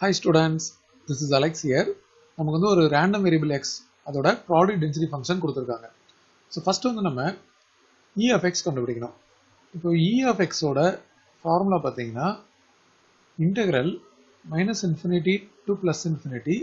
hi students this is Alex here நமக்கு வந்து ஒரு ரேண்டம் வேரியபிள் எக்ஸ் அதோட ப்ராடக்ட் டென்சிட்டி ஃபங்க்ஷன் கொடுத்துருக்காங்க ஸோ ஃபஸ்ட்டு வந்து நம்ம இ ஆஃப் எக்ஸ் கண்டுபிடிக்கணும் இப்போ இ ஆஃப் எக்ஸோட ஃபார்முலா பார்த்தீங்கன்னா integral minus infinity to plus infinity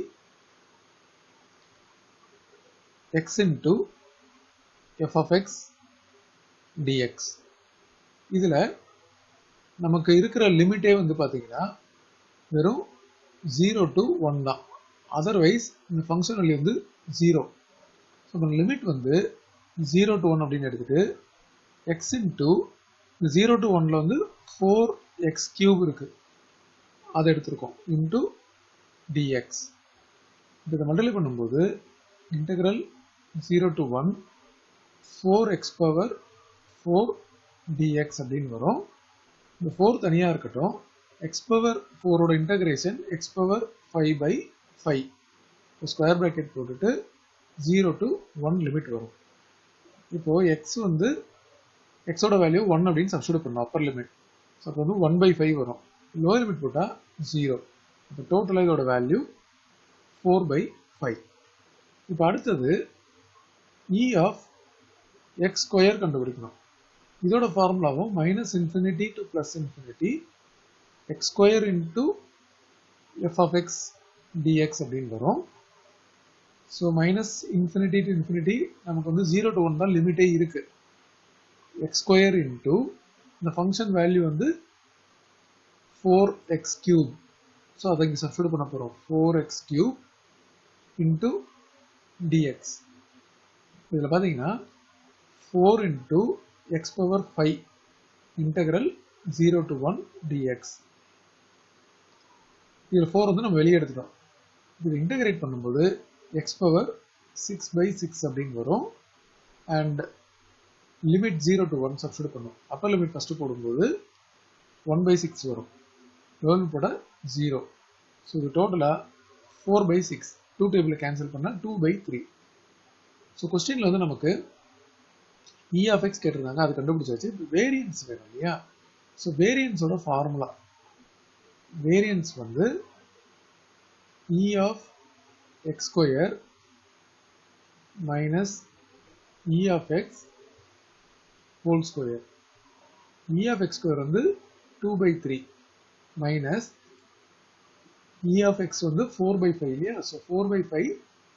X into F of X DX இதில் நமக்கு இருக்கிற லிமிட்டே வந்து பார்த்தீங்கன்னா வெறும் ஜீரோ டு ஒன் தான் அதர்வைஸ் இந்த ஃபங்க்ஷன் வேல்யூ வந்து ஜீரோ ஸோ இப்போ லிமிட் வந்து ஜீரோ டு ஒன் அப்படின்னு எடுத்துகிட்டு எக்ஸ் இன்ட்டு ஜீரோ டு ஒனில் வந்து ஃபோர் எக்ஸ் கியூப் இருக்குது அதை எடுத்திருக்கோம் இன்ட்டு டிஎக்ஸ் இப்போ இதை மல்டிப்ளை பண்ணும்போது integral zero to one four X power four DX அப்படின்னு வரும் இந்த ஃபோர் தனியாக இருக்கட்டும் எக்ஸ் பவர் ஃபோரோட integration X power five by five square bracket போட்டுட்டு ஜீரோ டு ஒன் லிமிட் வரும் இப்போது எக்ஸ் வந்து எக்ஸோட வேல்யூ ஒன் அப்படின்னு சப்ஸ்டியூட் பண்ணணும் அப்பர் லிமிட் ஸோ அப்போ வந்து ஒன் பை ஃபைவ் வரும் லோயர் லிமிட் போட்டால் ஜீரோ இப்போ டோட்டலாக இதோட வேல்யூ ஃபோர் பை ஃபைவ் இப்போ அடுத்தது இ ஆஃப் எக்ஸ் ஸ்கொயர் கண்டுபிடிக்கணும் இதோட ஃபார்முலாவும் minus infinity to plus infinity X square into F of X DX அப்படின்னு வரும் so minus infinity to infinity நமக்கு வந்து ஜீரோ டு ஒன் தான் லிமிட்டே இருக்கு எக்ஸ் ஸ்கொயர் இன்ட்டு இந்த ஃபங்க்ஷன் வேல்யூ வந்து ஃபோர் எக்ஸ் கியூப் ஸோ அதை இங்கே சப்ஸ்டியூட் பண்ண போகிறோம் four X cube into DX இதில் பார்த்தீங்கன்னா four into X power five integral zero to one DX இதில் ஃபோர் வந்து நம்ம வெளியே எடுத்துட்டோம் இது இன்டகிரேட் பண்ணும்போது X power six by six அப்படின்னு வரும் and limit zero to one substitute பண்ணும் அப்பர் லிமிட் ஃபஸ்ட்டு போடும்போது ஒன் பை சிக்ஸ் வரும் லோன் போட ஜீரோ ஸோ இது டோட்டலாக ஃபோர் பை சிக்ஸ் டூ டேபிளில் கேன்சல் பண்ணால் டூ பை த்ரீ ஸோ கொஸ்டினில் வந்து நமக்கு இ ஆஃப் எக்ஸ் கேட்டிருந்தாங்க அது கண்டுபிடிச்சாச்சு வேரியன்ஸ் வேணும் இல்லையா ஸோ வேரியன்ஸோட ஃபார்முலா வேரியன்ஸ் வந்து E of X square minus E of X whole square E of X square வந்து two by three minus E of X வந்து ஃபோர் பை ஃபைவ் இல்லையா so four by five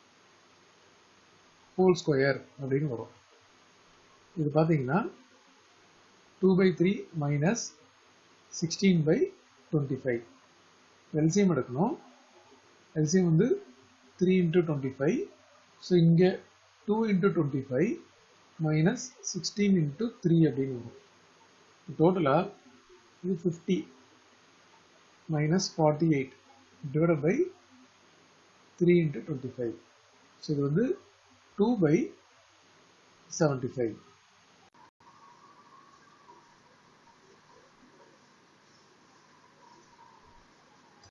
whole square அப்படின்னு வரும் இது பார்த்தீங்கன்னா two by three minus sixteen by twenty five LCM எடுக்கணும் LCM வந்து three into twenty five so இங்கே two into twenty five minus sixteen into three அப்படின்னு வரும் டோட்டலாக இது fifty minus forty eight divide by three into twenty five so இது வந்து two by seventy five